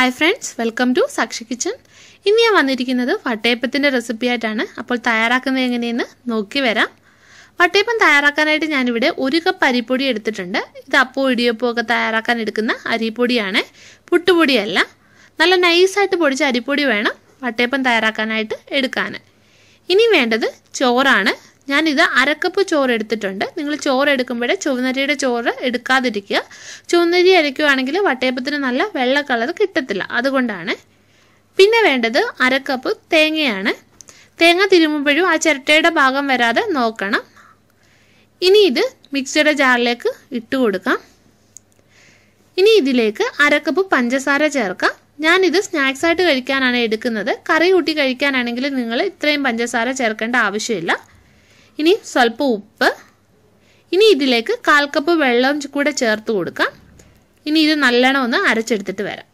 hi friends welcome to Sakshi kitchen ഇന്ന് ഞാൻ വന്നിരിക്കുന്നത് വട്ടയപ്പത്തിൻ്റെ റെസിപ്പി ആയിട്ടാണ് അപ്പോൾ തയ്യാറാക്കുന്നത് എങ്ങനെയെന്ന് നോക്കി വരാം വട്ടയപ്പം തയ്യാറാക്കാനായിട്ട് ഞാനിവിടെ ഒരു കപ്പ് അരിപ്പൊടി എടുത്തിട്ടുണ്ട് ഇത് അപ്പോ ഇടിയപ്പോ ഒക്കെ തയ്യാറാക്കാൻ എടുക്കുന്ന അരിപ്പൊടിയാണ് പുട്ടുപൊടിയല്ല നല്ല നൈസായിട്ട് പൊടിച്ച അരിപ്പൊടി വേണം വട്ടയപ്പം തയ്യാറാക്കാനായിട്ട് എടുക്കാൻ ഇനി വേണ്ടത് ചോറാണ് ഞാനിത് അരക്കപ്പ് ചോറ് എടുത്തിട്ടുണ്ട് നിങ്ങൾ ചോറ് എടുക്കുമ്പോഴേ ചുവന്നരിയുടെ ചോറ് എടുക്കാതിരിക്കുക ചുവന്നരി അരയ്ക്കുവാണെങ്കിൽ വട്ടയപ്പത്തിന് നല്ല വെള്ള കളർ കിട്ടത്തില്ല അതുകൊണ്ടാണ് പിന്നെ വേണ്ടത് അരക്കപ്പ് തേങ്ങയാണ് തേങ്ങ തിരുമുമ്പോഴും ആ ചിരട്ടയുടെ ഭാഗം വരാതെ നോക്കണം ഇനി ഇത് മിക്സിയുടെ ജാറിലേക്ക് ഇട്ട് കൊടുക്കാം ഇനി ഇതിലേക്ക് അരക്കപ്പ് പഞ്ചസാര ചേർക്കാം ഞാനിത് സ്നാക്സ് ആയിട്ട് കഴിക്കാനാണ് എടുക്കുന്നത് കറി കൂട്ടി കഴിക്കാനാണെങ്കിൽ നിങ്ങൾ ഇത്രയും പഞ്ചസാര ചേർക്കേണ്ട ആവശ്യമില്ല ഇനി സ്വല്പം ഉപ്പ് ഇനി ഇതിലേക്ക് കാൽ കപ്പ് വെള്ളം കൂടെ ചേർത്ത് കൊടുക്കാം ഇനി ഇത് നല്ലോണം ഒന്ന് അരച്ചെടുത്തിട്ട് വരാം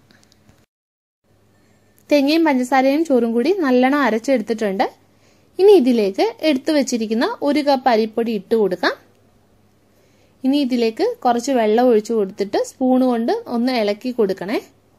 തേങ്ങയും പഞ്ചസാരയും ചോറും കൂടി നല്ലോണം അരച്ചെടുത്തിട്ടുണ്ട് ഇനി ഇതിലേക്ക് എടുത്തു വെച്ചിരിക്കുന്ന ഒരു കപ്പ് അരിപ്പൊടി ഇട്ട് കൊടുക്കാം ഇനി ഇതിലേക്ക് കുറച്ച് വെള്ളം ഒഴിച്ചു കൊടുത്തിട്ട് സ്പൂൺ കൊണ്ട് ഒന്ന് ഇളക്കി കൊടുക്കണേ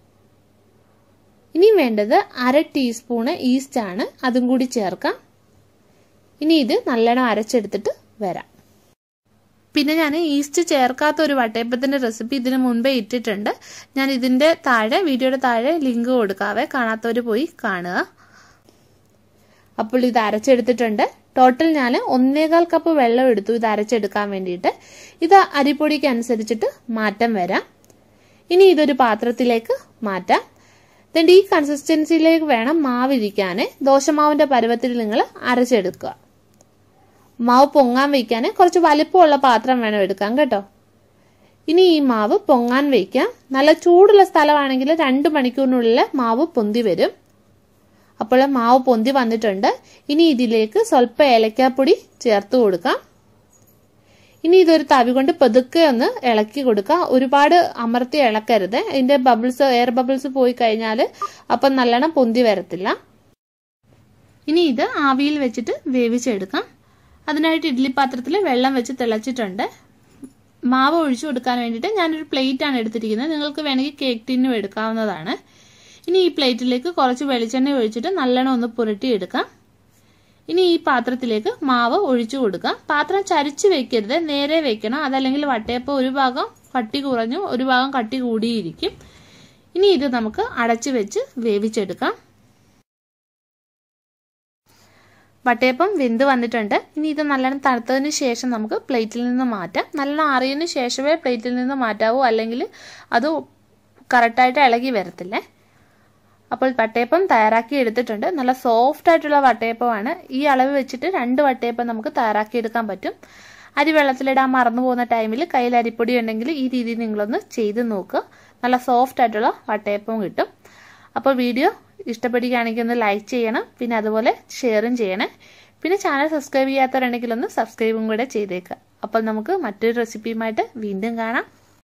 ഇനി വേണ്ടത് അര ടീസ്പൂണ് ഈസ്റ്റ് ആണ് അതും കൂടി ചേർക്കാം ഇനി ഇത് നല്ലോണം അരച്ചെടുത്തിട്ട് വരാം പിന്നെ ഞാൻ ഈസ്റ്റ് ചേർക്കാത്ത ഒരു വട്ടയപ്പത്തിൻ്റെ റെസിപ്പി ഇതിന് മുൻപേ ഇട്ടിട്ടുണ്ട് ഞാൻ ഇതിൻ്റെ താഴെ വീഡിയോയുടെ താഴെ ലിങ്ക് കൊടുക്കാവേ കാണാത്തവർ പോയി കാണുക അപ്പോൾ ഇത് അരച്ചെടുത്തിട്ടുണ്ട് ടോട്ടൽ ഞാൻ ഒന്നേകാൽ കപ്പ് വെള്ളം എടുത്തു ഇത് അരച്ചെടുക്കാൻ വേണ്ടിയിട്ട് ഇത് അരിപ്പൊടിക്ക് അനുസരിച്ചിട്ട് മാറ്റം വരാം ഇനി ഇതൊരു പാത്രത്തിലേക്ക് മാറ്റാം എന്നിട്ട് ഈ കൺസിസ്റ്റൻസിയിലേക്ക് വേണം മാവിരിക്കാൻ ദോശമാവിൻ്റെ പരുവത്തിൽ നിങ്ങൾ അരച്ചെടുക്കുക മാവ് പൊങ്ങാൻ വയ്ക്കാൻ കുറച്ച് വലിപ്പമുള്ള പാത്രം വേണം എടുക്കാൻ കേട്ടോ ഇനി ഈ മാവ് പൊങ്ങാൻ വയ്ക്കാം നല്ല ചൂടുള്ള സ്ഥലമാണെങ്കിൽ രണ്ട് മണിക്കൂറിനുള്ളിൽ മാവ് പൊന്തി വരും അപ്പോൾ മാവ് പൊന്തി വന്നിട്ടുണ്ട് ഇനി ഇതിലേക്ക് സ്വല്പം ഏലക്കാപ്പൊടി ചേർത്ത് കൊടുക്കാം ഇനി ഇതൊരു തവി കൊണ്ട് പതുക്കെ ഒന്ന് ഇളക്കി കൊടുക്കുക ഒരുപാട് അമർത്തി ഇളക്കരുത് ഇതിന്റെ ബബിൾസ് എയർ ബബിൾസ് പോയി കഴിഞ്ഞാൽ അപ്പം നല്ലോണം പൊന്തി വരത്തില്ല ഇനി ഇത് ആവിയിൽ വെച്ചിട്ട് വേവിച്ചെടുക്കാം അതിനായിട്ട് ഇഡ്ഡലി പാത്രത്തിൽ വെള്ളം വെച്ച് തിളച്ചിട്ടുണ്ട് മാവ് ഒഴിച്ചു കൊടുക്കാൻ വേണ്ടിയിട്ട് ഞാനൊരു പ്ലേറ്റ് ആണ് എടുത്തിരിക്കുന്നത് നിങ്ങൾക്ക് വേണമെങ്കിൽ കേക്ക് ടിന്നും എടുക്കാവുന്നതാണ് ഇനി ഈ പ്ലേറ്റിലേക്ക് കുറച്ച് വെളിച്ചെണ്ണ ഒഴിച്ചിട്ട് നല്ലോണം ഒന്ന് പുരട്ടി എടുക്കാം ഇനി ഈ പാത്രത്തിലേക്ക് മാവ് ഒഴിച്ചു കൊടുക്കാം പാത്രം ചരിച്ച് വെക്കരുത് നേരെ വെക്കണം അതല്ലെങ്കിൽ വട്ടയപ്പം ഒരു ഭാഗം കട്ടി കുറഞ്ഞു ഒരു ഭാഗം കട്ടി കൂടിയിരിക്കും ഇനി ഇത് നമുക്ക് അടച്ചു വെച്ച് വേവിച്ചെടുക്കാം വട്ടയപ്പം വെന്ത് വന്നിട്ടുണ്ട് ഇനി ഇത് നല്ലോണം തണുത്തതിന് ശേഷം നമുക്ക് പ്ലേറ്റിൽ നിന്ന് മാറ്റാം നല്ലോണം അറിയതിന് ശേഷമേ പ്ലേറ്റിൽ നിന്ന് മാറ്റാവൂ അല്ലെങ്കിൽ അത് കറക്റ്റായിട്ട് ഇളകി വരത്തില്ലേ അപ്പോൾ വട്ടയപ്പം തയ്യാറാക്കി എടുത്തിട്ടുണ്ട് നല്ല സോഫ്റ്റ് ആയിട്ടുള്ള വട്ടയപ്പമാണ് ഈ അളവ് വെച്ചിട്ട് രണ്ട് വട്ടയപ്പം നമുക്ക് തയ്യാറാക്കി എടുക്കാൻ പറ്റും അരി വെള്ളത്തിലിടാൻ മറന്നു പോകുന്ന ടൈമിൽ കയ്യിൽ അരിപ്പൊടി ഉണ്ടെങ്കിൽ ഈ രീതിയിൽ നിങ്ങളൊന്ന് ചെയ്ത് നോക്കുക നല്ല സോഫ്റ്റ് ആയിട്ടുള്ള വട്ടയപ്പം കിട്ടും അപ്പോൾ വീഡിയോ ഇഷ്ടപ്പെടുകയാണെങ്കിൽ ഒന്ന് ലൈക്ക് ചെയ്യണം പിന്നെ അതുപോലെ ഷെയറും ചെയ്യണേ പിന്നെ ചാനൽ സബ്സ്ക്രൈബ് ചെയ്യാത്തവരുണ്ടെങ്കിൽ ഒന്ന് സബ്സ്ക്രൈബും കൂടെ ചെയ്തേക്കുക അപ്പോൾ നമുക്ക് മറ്റൊരു റെസിപ്പിയുമായിട്ട് വീണ്ടും കാണാം